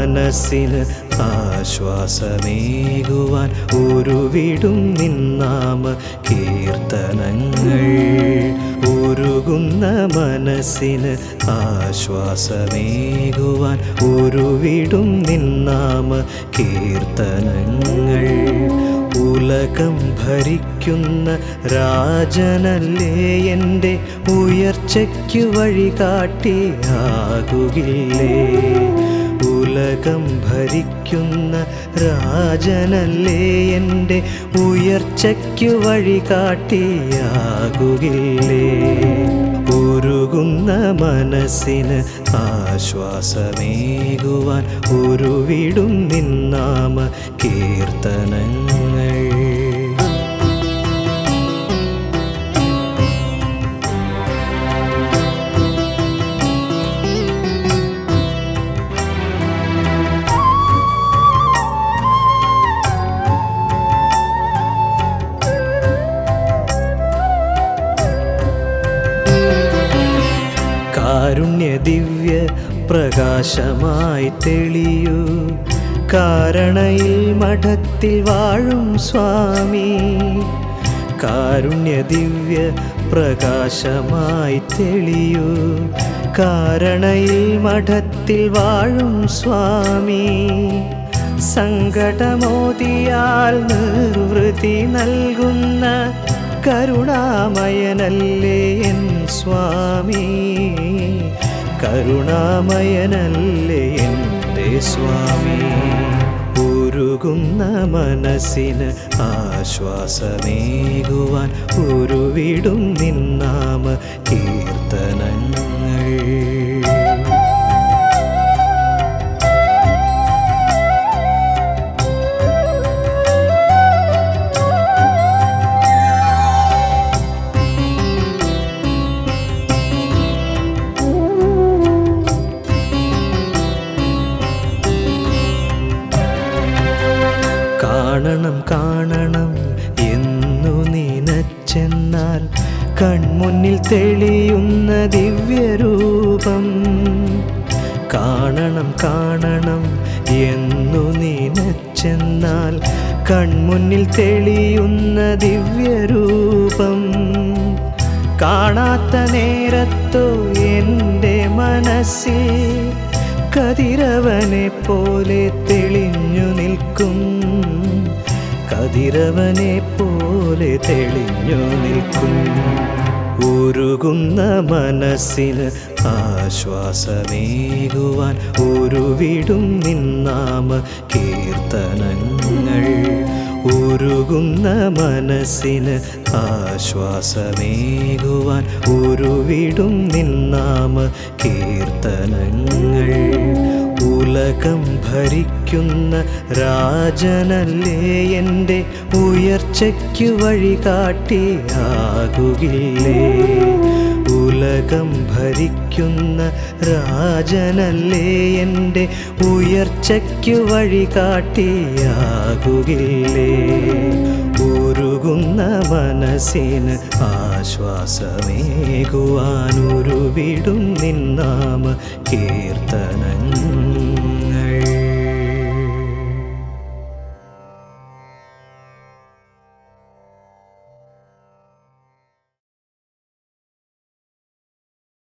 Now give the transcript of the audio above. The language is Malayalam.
മനസ്സിന് ആശ്വാസമേകുവാൻ ഉരുവിടും നിന്നാമ കീർത്തനങ്ങൾ ഉരുകുന്ന മനസ്സിന് ആശ്വാസമേകുവാൻ ഉരുവിടും നിന്നാമ കീർത്തനങ്ങൾ ഉലകം ഭരിക്കുന്ന രാജനല്ലേ എൻ്റെ ഉയർച്ചയ്ക്കു വഴികാട്ടിയാകുകില്ലേ ഉലകം ഭരിക്കുന്ന രാജനല്ലേ എൻ്റെ ഉയർച്ചയ്ക്കു വഴികാട്ടിയാകുകില്ലേ ഉരുകുന്ന മനസ്സിന് ആശ്വാസമേകുവാൻ ഉരുവിടും നിന്നാമ കീർത്തനങ്ങൾ കാരുണ്യ ദിവ്യ പ്രകാശമായി തെളിയൂ കാരണയിൽ മഠത്തിൽ വാഴും സ്വാമി കാരുണ്യ ദിവ്യ പ്രകാശമായി തെളിയൂ കാരണയിൽ മഠത്തിൽ വാഴും സ്വാമി സങ്കടമോതിയാൽ നിർവൃതി നൽകുന്ന കരുണാമയനല്ലേ എൻ സ്വാമി കരുണാമയനല്ലേ എൻ്റെ സ്വാമി ഉരുകുന്ന മനസ്സിന് ആശ്വാസമേകുവാൻ ഉരുവിടും നിന്നാമ കീർത്തനങ്ങൾ കാണണം കാണണം എന്നു നിനച്ചെന്നാൽ കൺമുന്നിൽ തെളിയുന്ന ദിവ്യരൂപം കാണണം കാണണം എന്നു നിനച്ചെന്നാൽ കൺമുന്നിൽ തെളിയുന്ന ദിവ്യരൂപം കാണാത്ത നേരത്തോ എൻ്റെ മനസ്സിൽ കതിരവനെ പോലെ തെളിഞ്ഞു നിൽക്കും കതിരവനെ പോലെ തെളിഞ്ഞു നിൽക്കും ഉരുകുന്ന മനസ്സിന് ആശ്വാസമേകുവാൻ ഉരുവിടും നിന്നാമ കീർത്തനങ്ങൾ ഉരുകുന്ന മനസ്സിന് ആശ്വാസമേകുവാൻ ഉരുവിടും നിന്നാമ കീർത്തനങ്ങൾ ഉലകം ഭരിക്കുന്ന രാജനല്ലേ എൻ്റെ ഉയർച്ചയ്ക്കു വഴികാട്ടിയാകുകില്ലേ ഉലകം ഭരിക്കുന്ന രാജനല്ലേ എൻ്റെ ഉയർച്ചയ്ക്കു വഴികാട്ടിയാകുകില്ലേ ഉരുകുന്ന മനസ്സിന് ആശ്വാസമേകുവാനുരുവിടും നിന്നാമ കീർത്തനങ്ങൾ